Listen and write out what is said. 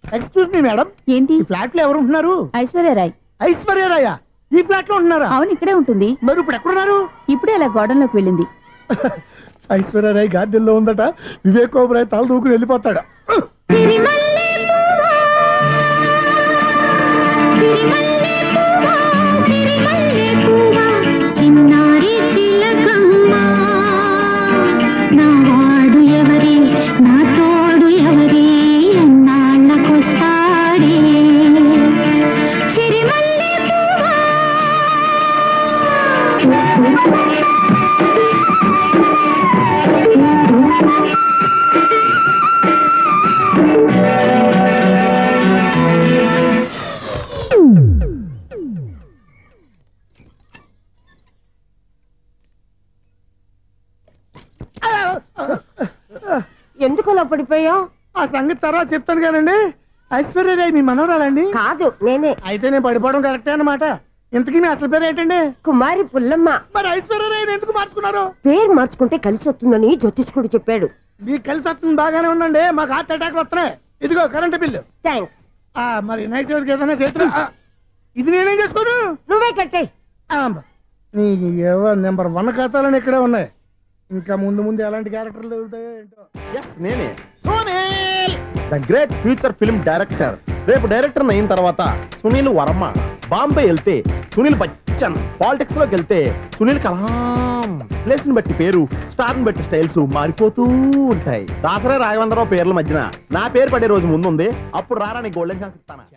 excuse me madam ఏంటి ఈ flat లో ఎవరు ఉంటున్నారు ఐశ్వర్యరాయ్ ఐశ్వర్యరాయ ఈ ఫ్లాట్ లో ఉంటున్నారా అవును ఇక్కడే ఉంటుంది మరి ఇప్పుడు ఎక్కడున్నారు ఇప్పుడే అలా గోడంలోకి వెళ్ళింది ఐశ్వర్యరాయ్ గార్డెన్ లో ఉందట వివేక్ ఓబరాయ్ తల దూకుని వెళ్ళిపోతాడు చిన్నారి చిలకమ్మ నా వాడు ఎవరే నా తోడు ఎవరే ఎన్నాళ్ళకొస్తాడే సిరిమల్లె పువ్వా ఎందుకు అలా పడిపోయావు ఆ సంగతి తర్వాత చెప్తాను కానండి ఐశ్వర్యరాయ్ మీ మనవరాలండి కాదు నేనే అయితే నేను పడిపోవడం కరెక్టే అన్నమాట ఇంతకీ మీ అసలు పేరు ఏంటండి కుమారి పుల్లమ్మ మరి ఐశ్వర్యరాయ్ ఎందుకు మార్చుకున్నారు పేరు మార్చుకుంటే కలిసి వస్తుందని జ్యోతిష్కుడు చెప్పాడు మీకు కలిసి వస్తుంది బాగానే ఉందండి మాకు హార్ట్ అటాక్ వస్తున్నాయి ఇదిగో కరెంట్ బిల్లు థ్యాంక్స్ ఆ, మరి నైట్ ఎవరికి ఏదైనా చేతులు ఆ, ఇది నేనేం చేసుకోను నువ్వే కట్టే ఆ, నీ ఏవో నెంబర్ వన్ ఖాతాలని ఇక్కడే ఉన్నాయి ఇంకా ముందు ముందు ఎలాంటి క్యారెక్టర్లు దొరుకుతాయో ఏంటో ఎస్ నేనే the great future film director రేపు డైరెక్టర్ అయిన తర్వాత సునీల్ వర్మ బాంబే వెళ్తే సునీల్ బచ్చన్ పాలిటిక్స్ లోకి వెళ్తే సునీల్ కలాం ప్లేస్ ని బట్టి పేరు స్టార్ ని బట్టి స్టైల్స్ మారిపోతూ ఉంటాయి దాసరే రాఘవేంద్రరావు పేర్ల మధ్యన నా పేరు పడే రోజు ముందుంది అప్పుడు రారా నీ గోల్డెన్ ఛాన్స్ ఇస్తాను